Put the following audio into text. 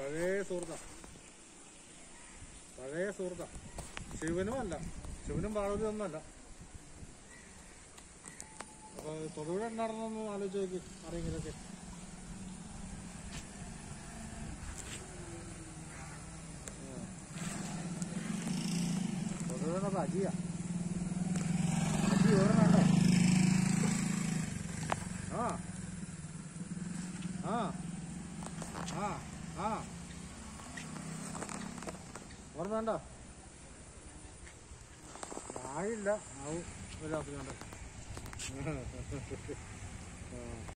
പഴയ സുഹൃത്ത പഴയ സുഹൃത്ത ശിവനും അല്ല ശിവനും പാർവതി ഒന്നുമല്ല അപ്പൊ തൊടുപുഴ നടന്നൊന്ന് ആലോചിച്ച് നോക്കി ആരെങ്കിലൊക്കെ തൊടുപുഴ അജിയ അജി ഓർമ്മ ആ ആ ആ ആ ഓർമ്മ ആയില്ല ആവും വരാത്ത